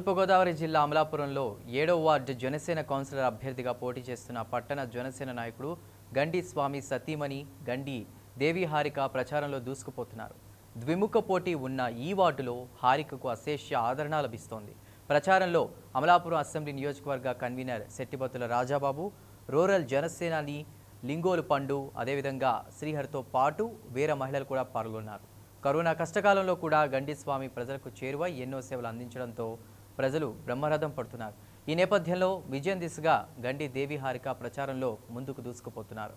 తూర్పుగోదావరి జిల్లా అమలాపురంలో ఏడో వార్డు జనసేన కౌన్సిలర్ అభ్యర్థిగా పోటీ చేస్తున్న పట్టణ జనసేన నాయకుడు గండి స్వామి సతీమణి గండి దేవి హారిక ప్రచారంలో దూసుకుపోతున్నారు ద్విముఖ పోటీ ఉన్న ఈ వార్డులో హారికకు అశేష ఆదరణ లభిస్తోంది ప్రచారంలో అమలాపురం అసెంబ్లీ నియోజకవర్గ కన్వీనర్ శెట్టిబత్తుల రాజాబాబు రూరల్ జనసేనాని లింగోలు పండు అదేవిధంగా శ్రీహరితో పాటు వేరే మహిళలు కూడా పాల్గొన్నారు కరోనా కష్టకాలంలో కూడా గండి స్వామి ప్రజలకు చేరువై ఎన్నో సేవలు అందించడంతో ప్రజలు బ్రహ్మరథం పడుతున్నారు ఈ నేపథ్యంలో విజయం దిశగా గండి దేవి హారిక ప్రచారంలో ముందుకు దూసుకుపోతున్నారు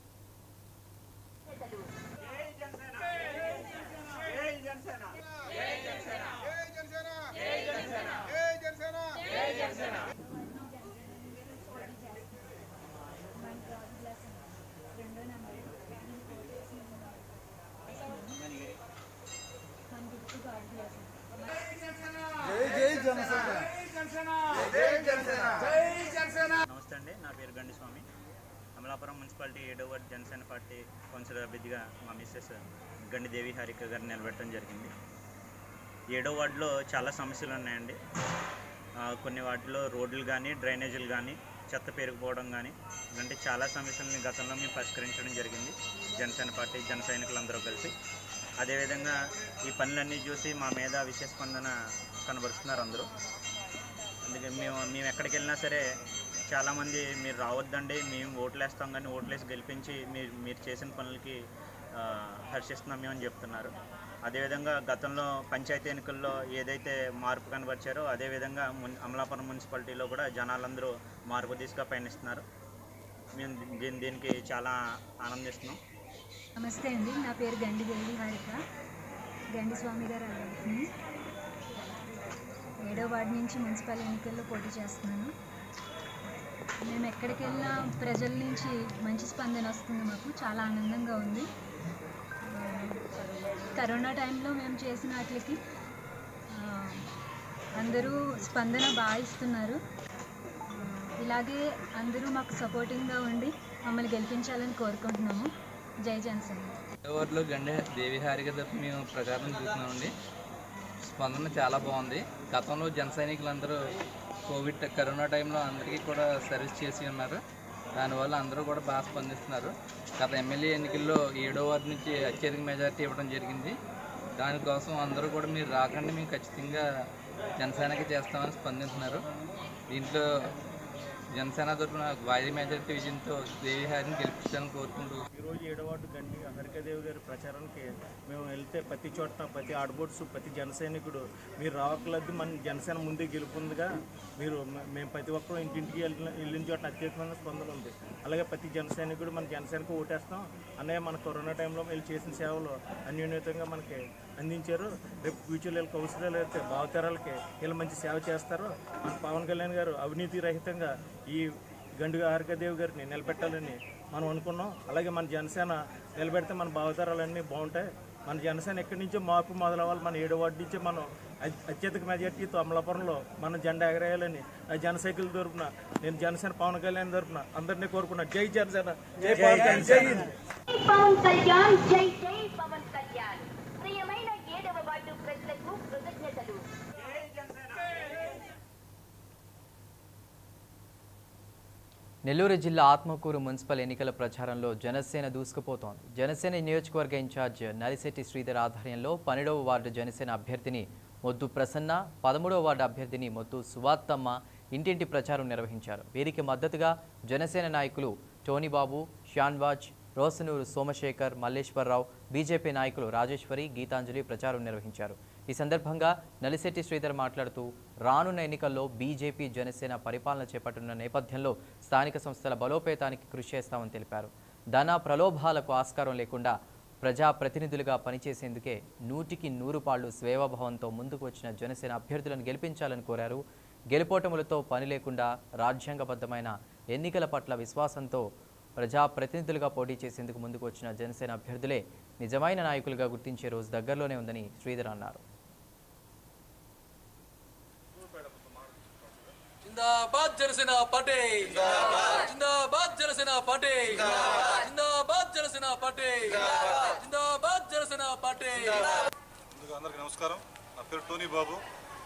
నమస్తే అండి నా పేరు గండి స్వామి అమలాపురం మున్సిపాలిటీ ఏడో వార్డు జనసేన పార్టీ కౌన్సిలర్ అభ్యర్థిగా మా మిస్సెస్ గండి దేవి హారిక గారిని నిలబెట్టడం జరిగింది ఏడో వార్డులో చాలా సమస్యలు ఉన్నాయండి ఆ, కొన్ని వాటిలో రోడ్లు కానీ డ్రైనేజీలు కానీ చెత్త పెరిగిపోవడం కానీ ఇలాంటి చాలా సమస్యలని గతంలో మేము పరిష్కరించడం జరిగింది జనసేన పార్టీ జన సైనికులందరూ కలిసి అదేవిధంగా ఈ పనులన్నీ చూసి మా మీద విశేష స్పందన కనబరుస్తున్నారు అందరూ అందుకే మేము మేము ఎక్కడికి వెళ్ళినా సరే చాలామంది మీరు రావద్దండి మేము ఓట్లు వేస్తాం కానీ ఓట్లు వేసి గెలిపించి మీరు మీరు చేసిన పనులకి ఆ, హర్షిస్తున్నాం మేము అని చెప్తున్నారు అదేవిధంగా గతంలో పంచాయతీ ఎన్నికల్లో ఏదైతే మార్పు కనబరిచారో అదేవిధంగా మున్ అమలాపురం మున్సిపాలిటీలో కూడా జనాలందరూ మార్పు దిశగా పయనిస్తున్నారు మేము దీని దీనికి చాలా ఆనందిస్తున్నాం నమస్తే అండి నా పేరు గండి దేవి హారిక గండి స్వామి గారు అభ్యర్థిని ఏడో వార్డు నుంచి మున్సిపల్ ఎన్నికల్లో పోటీ చేస్తున్నాను మేము ఎక్కడికి వెళ్ళినా ప్రజల నుంచి మంచి స్పందన వస్తుంది మాకు చాలా ఆనందంగా ఉంది ఆ, కరోనా టైంలో మేము చేసిన వాటికి ఆ, అందరూ స్పందన బాగా ఇస్తున్నారు ఆ, ఇలాగే అందరూ మాకు సపోర్టింగ్గా ఉండి మమ్మల్ని గెలిపించాలని కోరుకుంటున్నాము జై జనసేన ఎవరిలో గండే దేవి హారిక తప్ప మేము ప్రచారం చూస్తున్నామండి స్పందన చాలా బాగుంది గతంలో జన సైనికులందరూ కోవిడ్ కరోనా టైంలో అందరికీ కూడా సర్వీస్ చేసి ఉన్నారు దానివల్ల అందరూ కూడా బాగా స్పందిస్తున్నారు గత ఎమ్మెల్యే ఎన్నికల్లో ఏడో వార్డు నుంచి అత్యధిక మెజారిటీ ఇవ్వడం జరిగింది దానికోసం అందరూ కూడా మీరు రాకండి మేము ఖచ్చితంగా జనసేనకి చేస్తామని స్పందిస్తున్నారు దీంట్లో జనసేన తరఫున భారీ మెజారిటీ విజయంతో దేవి హారిని గెలిపించాలని కోరుకుంటూ ఈరోజు ఏడో వార్డు గండి హరికదేవి గారి ప్రచారానికి మేము వెళ్తే ప్రతి చోట ప్రతి ఆడబోట్స్ ప్రతి జన సైనికుడు మీరు రావట్లేదు మన జనసేన ముందే గెలుపుందిగా మీరు మ- మేము ప్రతి ఒక్కరు ఇంటింటికి వెళ్ళిన వెళ్ళిన చోట అత్యధికమైన స్పందన ఉంది అలాగే ప్రతి జన సైనికుడు మన జనసేనకు ఓటేస్తాం అన్నయ్య మన కరోనా టైంలో వీళ్ళు చేసిన సేవలు అన్యోన్యతంగా మనకి అందించారు రేపు ఫ్యూచర్లో వీళ్ళు కౌన్సిలర్లు అయితే భావతరాలకి వీళ్ళు మంచి సేవ చేస్తారు మన పవన్ కళ్యాణ్ గారు అవినీతి రహితంగా ఈ గండుగా హారికాదేవి గారిని నిలబెట్టాలని మనం అనుకున్నాం అలాగే మన జనసేన నిలబెడితే మన భావతరాలన్నీ బాగుంటాయి మన జనసేన ఎక్కడి నుంచో మార్పు మొదలవ్వాలి మన ఏడో వార్డు నుంచే మనం అ- అత్యధిక మెజార్టీతో అమలాపురంలో మన జెండా ఎగరేయాలని ఆ జన సైకిల్ తరపున నేను జనసేన పవన్ కళ్యాణ్ తరపున అందరినీ కోరుకున్నా జై జనసేన జై పవన్ కళ్యాణ్ జై హింద్ పవన్ కళ్యాణ్ జై జై పవన్ కళ్యాణ్ ప్రియమైన ఏడవ వార్డు ప్రజలకు కృతజ్ఞతలు నెల్లూరు జిల్లా ఆత్మకూరు మున్సిపల్ ఎన్నికల ప్రచారంలో జనసేన దూసుకుపోతోంది జనసేన నియోజకవర్గ ఇన్ఛార్జ్ నలిశెట్టి శ్రీధర్ ఆధ్వర్యంలో పన్నెండవ వార్డు జనసేన అభ్యర్థిని మొద్దు ప్రసన్న పదమూడవ వార్డు అభ్యర్థిని మొద్దు సువాత్తమ్మ ఇంటింటి ప్రచారం నిర్వహించారు వీరికి మద్దతుగా జనసేన నాయకులు టోనీబాబు షాన్వాజ్ రోసనూరు సోమశేఖర్ మల్లేశ్వరరావు బీజేపీ నాయకులు రాజేశ్వరి గీతాంజలి ప్రచారం నిర్వహించారు ఈ సందర్భంగా నలిశెట్టి శ్రీధర్ మాట్లాడుతూ రానున్న ఎన్నికల్లో బీజేపీ జనసేన పరిపాలన చేపట్టనున్న నేపథ్యంలో స్థానిక సంస్థల బలోపేతానికి కృషి చేస్తామని తెలిపారు ధన ప్రలోభాలకు ఆస్కారం లేకుండా ప్రజాప్రతినిధులుగా పనిచేసేందుకే నూటికి నూరు పాళ్లు స్వేవభావంతో ముందుకు వచ్చిన జనసేన అభ్యర్థులను గెలిపించాలని కోరారు గెలుపోటములతో పని లేకుండా రాజ్యాంగబద్ధమైన ఎన్నికల పట్ల విశ్వాసంతో ప్రజాప్రతినిధులుగా పోటీ చేసేందుకు ముందుకు వచ్చిన జనసేన అభ్యర్థులే నిజమైన నాయకులుగా గుర్తించే రోజు దగ్గరలోనే ఉందని శ్రీధర్ అన్నారు జిందాబాద్ జనసేన పార్టీ జిందాబాద్ జనసేన పార్టీ జిందాబాద్ జనసేన పార్టీ జిందాబాద్ జనసేన పార్టీ ముందుగా అందరికీ నమస్కారం నా పేరు టోనీ బాబు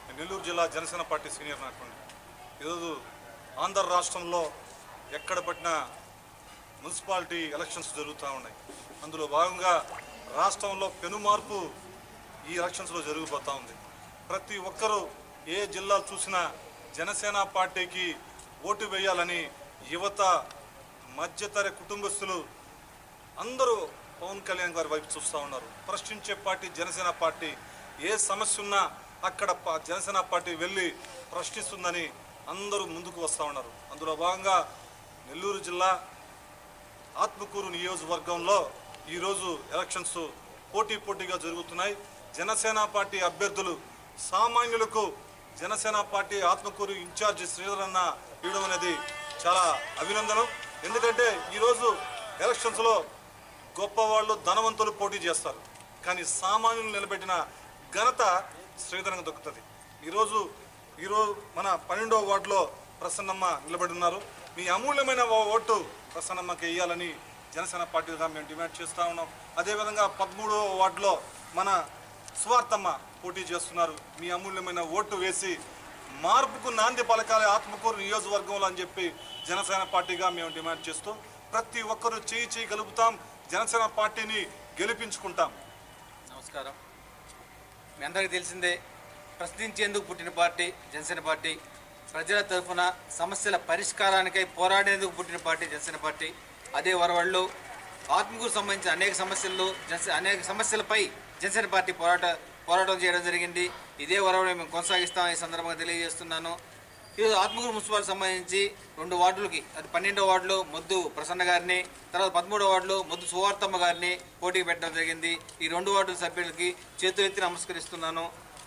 నెల్లూరు జిల్లా జనసేన పార్టీ సీనియర్ నాయకుడిని ఈరోజు ఆంధ్ర రాష్ట్రంలో ఎక్కడ పట్టినా మున్సిపాలిటీ ఎలక్షన్స్ జరుగుతూ ఉన్నాయి అందులో భాగంగా రాష్ట్రంలో పెనుమార్పు ఈ ఎలక్షన్స్లో జరిగిపోతూ ఉంది ప్రతి ఒక్కరూ ఏ జిల్లా చూసినా జనసేన పార్టీకి ఓటు వేయాలని యువత మధ్యతర కుటుంబస్తులు అందరూ పవన్ కళ్యాణ్ గారి వైపు చూస్తూ ఉన్నారు ప్రశ్నించే పార్టీ జనసేన పార్టీ ఏ సమస్య ఉన్నా అక్కడ ప- జనసేన పార్టీ వెళ్ళి ప్రశ్నిస్తుందని అందరూ ముందుకు వస్తూ ఉన్నారు అందులో భాగంగా నెల్లూరు జిల్లా ఆత్మకూరు నియోజకవర్గంలో ఈరోజు ఎలక్షన్స్ పోటీ పోటీగా జరుగుతున్నాయి జనసేన పార్టీ అభ్యర్థులు సామాన్యులకు జనసేన పార్టీ ఆత్మకూరు ఇన్ఛార్జి శ్రీధర్ అన్న ఇవ్వడం అనేది చాలా అభినందనం ఎందుకంటే ఈరోజు ఎలక్షన్స్లో గొప్పవాళ్ళు ధనవంతులు పోటీ చేస్తారు కానీ సామాన్యులు నిలబెట్టిన ఘనత శ్రీధరంగా దొక్కుతుంది ఈరోజు ఈరోజు మన పన్నెండవ వార్డులో ప్రసన్నమ్మ నిలబడి ఉన్నారు మీ అమూల్యమైన ఓ- ఓటు ప్రసన్నమ్మకి వేయాలని జనసేన పార్టీగా మేము డిమాండ్ చేస్తూ ఉన్నాం అదేవిధంగా పదమూడవ వార్డులో మన స్వార్థమ్మ పోటీ చేస్తున్నారు మీ అమూల్యమైన ఓటు వేసి మార్పుకు నాంది పలకాలి ఆత్మకూరు నియోజకవర్గంలో అని చెప్పి జనసేన పార్టీగా మేము డిమాండ్ చేస్తూ ప్రతి ఒక్కరూ చేయి చేయి గలుపుతాం జనసేన పార్టీని గెలిపించుకుంటాం నమస్కారం మీ అందరికీ తెలిసిందే ప్రశ్నించేందుకు పుట్టిన పార్టీ జనసేన పార్టీ ప్రజల తరఫున సమస్యల పరిష్కారానికై పోరాడేందుకు పుట్టిన పార్టీ జనసేన పార్టీ అదే వరవళ్ళు ఆత్మకు సంబంధించిన అనేక సమస్యలు జనసే అనేక సమస్యలపై జనసేన పార్టీ పోరాట పోరాటం చేయడం జరిగింది ఇదే వరవళ్ళు మేము కొనసాగిస్తాం ఈ సందర్భంగా తెలియజేస్తున్నాను ఈరోజు ఆత్మకూరు మున్సిపాలిటీ సంబంధించి రెండు వార్డులకి అది పన్నెండో వార్డులో మొద్దు ప్రసన్న గారిని తర్వాత పదమూడో వార్డులో మొద్దు సువార్తమ్మ గారిని పోటీకి పెట్టడం జరిగింది ఈ రెండు వార్డుల సభ్యులకి చేతులెత్తి నమస్కరిస్తున్నాను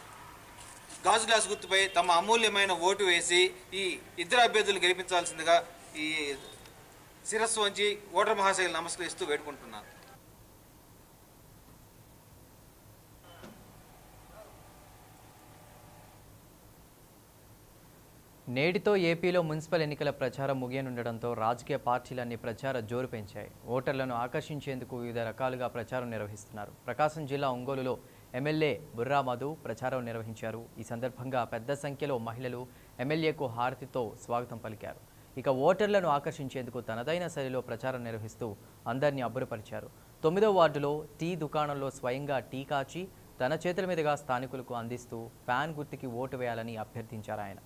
గాజు గ్లాస్ గుర్తుపై తమ అమూల్యమైన ఓటు వేసి ఈ ఇద్దరు అభ్యర్థులు గెలిపించాల్సిందిగా ఈ శిరస్సు వంచి ఓటర్ మహాశైలు నమస్కరిస్తూ వేడుకుంటున్నాను నేటితో ఏపీలో మున్సిపల్ ఎన్నికల ప్రచారం ముగియనుండడంతో రాజకీయ పార్టీలన్నీ ప్రచార జోరు పెంచాయి ఓటర్లను ఆకర్షించేందుకు వివిధ రకాలుగా ప్రచారం నిర్వహిస్తున్నారు ప్రకాశం జిల్లా ఒంగోలులో ఎమ్మెల్యే బుర్రా మధు ప్రచారం నిర్వహించారు ఈ సందర్భంగా పెద్ద సంఖ్యలో మహిళలు ఎమ్మెల్యేకు హారతితో స్వాగతం పలికారు ఇక ఓటర్లను ఆకర్షించేందుకు తనదైన శైలిలో ప్రచారం నిర్వహిస్తూ అందరినీ అబ్బురపరిచారు తొమ్మిదో వార్డులో టీ దుకాణంలో స్వయంగా టీ కాచి తన చేతుల మీదుగా స్థానికులకు అందిస్తూ ఫ్యాన్ గుర్తుకి ఓటు వేయాలని అభ్యర్థించారు ఆయన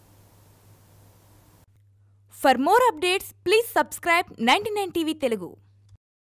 For more updates, please subscribe 99 TV Telugu.